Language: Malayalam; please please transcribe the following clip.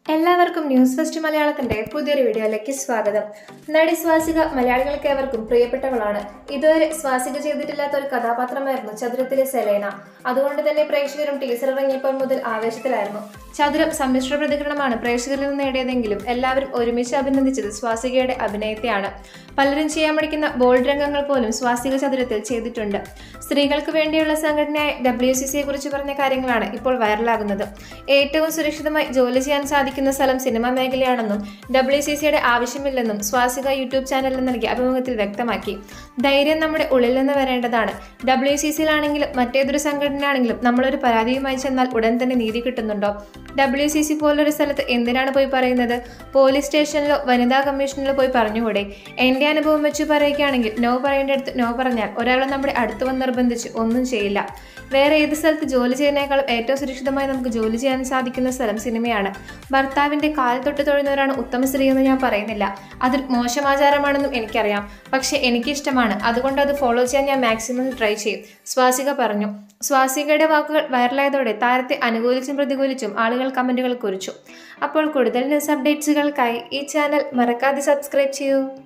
എല്ലാവർക്കും ന്യൂസ് ഫസ്റ്റ് മലയാളത്തിന്റെ പുതിയൊരു വീഡിയോയിലേക്ക് സ്വാഗതം നടി സ്വാസിക മലയാളികൾക്ക് ഏവർക്കും പ്രിയപ്പെട്ടവളാണ് ഇതുവരെ സ്വാസിക ചെയ്തിട്ടില്ലാത്ത ഒരു കഥാപാത്രമായിരുന്നു ചതുരത്തിലെ സെലേന അതുകൊണ്ട് തന്നെ പ്രേക്ഷകരും ടീസർ ഇറങ്ങിയപ്പോൾ മുതൽ ആവേശത്തിലായിരുന്നു ചതുരം സമ്മിശ്ര പ്രതികരണമാണ് പ്രേക്ഷകരിൽ നിന്ന് നേടിയതെങ്കിലും എല്ലാവരും ഒരുമിച്ച് അഭിനന്ദിച്ചത് സ്വാസികയുടെ അഭിനയത്തെയാണ് പലരും ചെയ്യാൻ പഠിക്കുന്ന ബോൾഡ് രംഗങ്ങൾ പോലും സ്വാസിക ചതുരത്തിൽ ചെയ്തിട്ടുണ്ട് സ്ത്രീകൾക്ക് വേണ്ടിയുള്ള സംഘടനയായ ഡബ്ല്യു സി സിയെ കുറിച്ച് പറഞ്ഞ കാര്യങ്ങളാണ് ഇപ്പോൾ വൈറലാകുന്നത് ഏറ്റവും സുരക്ഷിതമായി ജോലി ചെയ്യാൻ സാധിക്കുന്ന സ്ഥലം സിനിമാ മേഖലയാണെന്നും ഡബ്ല്യു സി സിയുടെ ആവശ്യമില്ലെന്നും സ്വാസിക യൂട്യൂബ് ചാനലിൽ നൽകിയ അഭിമുഖത്തിൽ വ്യക്തമാക്കി ധൈര്യം നമ്മുടെ ഉള്ളിൽ നിന്ന് വരേണ്ടതാണ് ഡബ്ല്യു സി സിയിലാണെങ്കിലും മറ്റേതൊരു സംഘടനയാണെങ്കിലും നമ്മളൊരു പരാതിയുമായി ചെന്നാൽ ഉടൻ തന്നെ നീതി കിട്ടുന്നുണ്ടോ ഡബ്ല്യു സി സി പോലൊരു സ്ഥലത്ത് എന്തിനാണ് പോയി പറയുന്നത് പോലീസ് സ്റ്റേഷനിലോ വനിതാ കമ്മീഷനിലോ പോയി പറഞ്ഞുകൂടെ എന്റെ അനുഭവം വെച്ച് പറയുകയാണെങ്കിൽ നോ പറയേണ്ടടുത്ത് നോ പറഞ്ഞാൽ ഒരാൾ നമ്മുടെ അടുത്ത് വന്ന് നിർബന്ധിച്ച് ഒന്നും ചെയ്യില്ല വേറെ ഏത് സ്ഥലത്ത് ജോലി ചെയ്യുന്നതിനേക്കാളും ഏറ്റവും സുരക്ഷിതമായി നമുക്ക് ജോലി ചെയ്യാൻ സാധിക്കുന്ന സ്ഥലം സിനിമയാണ് ഭർത്താവിന്റെ കാൽ തൊട്ട് തൊഴുന്നവരാണ് ഉത്തമ സ്ത്രീ എന്ന് ഞാൻ പറയുന്നില്ല അതൊരു മോശം ആചാരമാണെന്നും എനിക്കറിയാം പക്ഷെ എനിക്കിഷ്ടമാണ് അതുകൊണ്ട് അത് ഫോളോ ചെയ്യാൻ ഞാൻ മാക്സിമം ട്രൈ ചെയ്യും സ്വാസിക പറഞ്ഞു സ്വാസികയുടെ വാക്കുകൾ വൈറലായതോടെ താരത്തെ അനുകൂലിച്ചും പ്രതികൂലിച്ചും ആളുകൾ കമന്റുകൾ കുറിച്ചു അപ്പോൾ കൂടുതൽ ന്യൂസ് അപ്ഡേറ്റ്സുകൾക്കായി ഈ ചാനൽ മറക്കാതെ സബ്സ്ക്രൈബ് ചെയ്യൂ